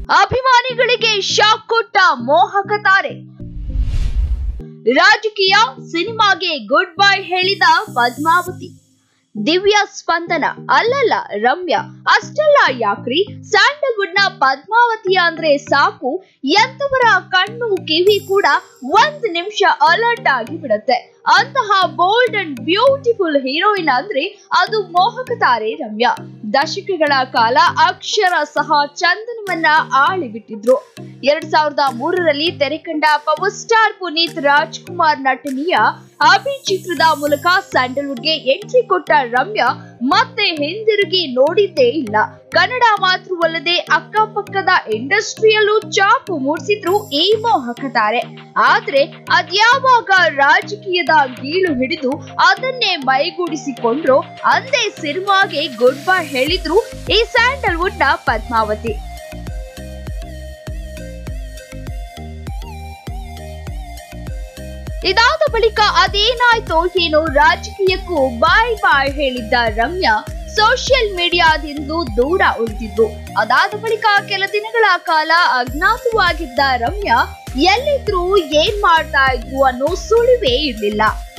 ಅಭಿಮಾನಿಗಳಿಗೆ ಶಾಕ್ ಕೊಟ್ಟ ಮೋಹಕ ತಾರೆ ರಾಜಕೀಯ ಸಿನಿಮಾಗೆ ಗುಡ್ ಬೈ ಹೇಳಿದ ಪದ್ಮಾವತಿ ದಿವ್ಯ ಸ್ಪಂದನ ಅಲ್ಲಲ್ಲ ರಮ್ಯಾ ಅಷ್ಟೆಲ್ಲ ಯಾಕ್ರಿ ಸ್ಯಾಂಡಲ್ವುಡ್ ನ ಪದ್ಮಾವತಿ ಅಂದ್ರೆ ಸಾಕು ಎಂತವರ ಕಣ್ಣು ಕಿವಿ ಕೂಡ ಒಂದ್ ನಿಮಿಷ ಅಲರ್ಟ್ ಆಗಿ ಬಿಡುತ್ತೆ ಅಂತಹ ಬೋಲ್ಡ್ ಅಂಡ್ ಬ್ಯೂಟಿಫುಲ್ ಹೀರೋಯಿನ್ ಅಂದ್ರೆ ಅದು ಮೋಹಕ ತಾರೆ ರಮ್ಯಾ ದಶಕಗಳ ಕಾಲ ಅಕ್ಷರ ಸಹ ಚಂದನವನ್ನ ಆಳಿಬಿಟ್ಟಿದ್ರು ಎರಡ್ ಸಾವಿರದ ಮೂರರಲ್ಲಿ ತೆರೆ ಕಂಡ ಪವರ್ ಸ್ಟಾರ್ ಪುನೀತ್ ರಾಜ್ಕುಮಾರ್ ನಟನೆಯ ಅಭಿ ಚಿತ್ರದ ಮೂಲಕ ಸ್ಯಾಂಡಲ್ವುಡ್ಗೆ ಎಂಟ್ರಿ ಕೊಟ್ಟ ರಮ್ಯಾ ಮತ್ತೆ ಹಿಂದಿರುಗಿ ನೋಡಿದ್ದೇ ಇಲ್ಲ ಕನ್ನಡ ಮಾತ್ರವಲ್ಲದೆ ಅಕ್ಕಪಕ್ಕದ ಇಂಡಸ್ಟ್ರಿಯಲ್ಲೂ ಚಾಪು ಮೂಡಿಸಿದ್ರು ಈ ಮೋಹಕ ತಾರೆ ಆದ್ರೆ ಅದ್ಯಾವಾಗ ರಾಜಕೀಯದ ಗೀಳು ಹಿಡಿದು ಅದನ್ನೇ ಮೈಗೂಡಿಸಿಕೊಂಡ್ರು ಅಂದೇ ಸಿನಿಮಾಗೆ ಗುಡ್ ಬೈ ಹೇಳಿದ್ರು ಈ ಸ್ಯಾಂಡಲ್ವುಡ್ ನ ಪದ್ಮಾವತಿ ಇದಾದ ಬಳಿಕ ಅದೇನಾಯ್ತೋ ಏನೋ ರಾಜಕೀಯಕ್ಕೂ ಬಾಯ್ ಬಾಯ್ ಹೇಳಿದ್ದ ರಮ್ಯಾ ಸೋಷಿಯಲ್ ಮೀಡಿಯಾದಿಂದ ದೂರ ಉಳಿದಿದ್ರು ಅದಾದ ಬಳಿಕ ಕೆಲ ದಿನಗಳ ಕಾಲ ಅಜ್ಞಾತವಾಗಿದ್ದ ರಮ್ಯಾ ಎಲ್ಲಿದ್ರು ಏನ್ ಮಾಡ್ತಾ ಇದ್ರು ಅನ್ನೋ ಸುಳಿವೇ ಇರಲಿಲ್ಲ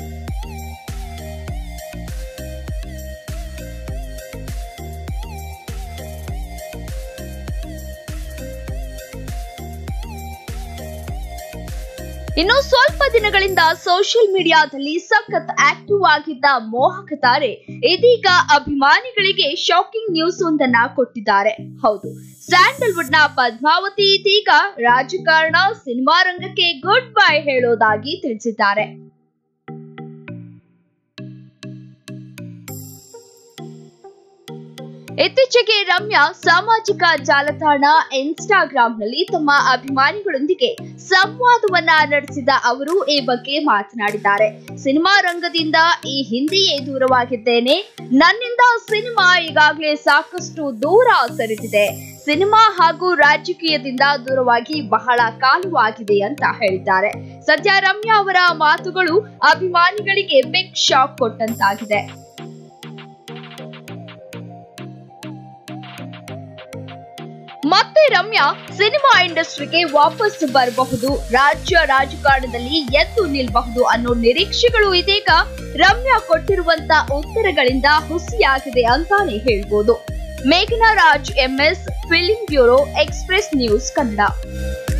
ಇನ್ನು ಸ್ವಲ್ಪ ದಿನಗಳಿಂದ ಸೋಷಿಯಲ್ ಮೀಡಿಯಾದಲ್ಲಿ ಸಖತ್ ಆಕ್ಟಿವ್ ಆಗಿದ್ದ ಮೋಹಕ ತಾರೆ ಇದೀಗ ಅಭಿಮಾನಿಗಳಿಗೆ ಶಾಕಿಂಗ್ ನ್ಯೂಸ್ ಒಂದನ್ನ ಕೊಟ್ಟಿದ್ದಾರೆ ಹೌದು ಸ್ಯಾಂಡಲ್ವುಡ್ ನ ಪದ್ಮಾವತಿ ಇದೀಗ ರಾಜಕಾರಣ ಸಿನಿಮಾ ರಂಗಕ್ಕೆ ಗುಡ್ ಬೈ ಹೇಳೋದಾಗಿ ತಿಳಿಸಿದ್ದಾರೆ ಇತ್ತೀಚೆಗೆ ರಮ್ಯಾ ಸಾಮಾಜಿಕ ಜಾಲತಾಣ ಇನ್ಸ್ಟಾಗ್ರಾಂನಲ್ಲಿ ತಮ್ಮ ಅಭಿಮಾನಿಗಳೊಂದಿಗೆ ಸಂವಾದವನ್ನ ನಡೆಸಿದ ಅವರು ಈ ಬಗ್ಗೆ ಮಾತನಾಡಿದ್ದಾರೆ ಸಿನಿಮಾ ರಂಗದಿಂದ ಈ ಹಿಂದೆಯೇ ದೂರವಾಗಿದ್ದೇನೆ ನನ್ನಿಂದ ಸಿನಿಮಾ ಈಗಾಗಲೇ ಸಾಕಷ್ಟು ದೂರ ಸರಿದಿದೆ ಸಿನಿಮಾ ಹಾಗೂ ರಾಜಕೀಯದಿಂದ ದೂರವಾಗಿ ಬಹಳ ಕಾಲವಾಗಿದೆ ಅಂತ ಹೇಳಿದ್ದಾರೆ ಸದ್ಯ ರಮ್ಯಾ ಅವರ ಮಾತುಗಳು ಅಭಿಮಾನಿಗಳಿಗೆ ಬಿಗ್ ಶಾಕ್ ಕೊಟ್ಟಂತಾಗಿದೆ ಮತ್ತೆ ರಮ್ಯಾ ಸಿನಿಮಾ ಇಂಡಸ್ಟ್ರಿಗೆ ವಾಪಸ್ ಬರಬಹುದು ರಾಜ್ಯ ರಾಜಕಾರಣದಲ್ಲಿ ಎದ್ದು ನಿಲ್ಬಹುದು ಅನ್ನೋ ನಿರೀಕ್ಷೆಗಳು ಇದೀಗ ರಮ್ಯಾ ಕೊಟ್ಟಿರುವಂತ ಉತ್ತರಗಳಿಂದ ಹುಸಿಯಾಗಿದೆ ಅಂತಾನೆ ಹೇಳ್ಬೋದು ಮೇಘನಾ Raj M S film bureau Express news Kannada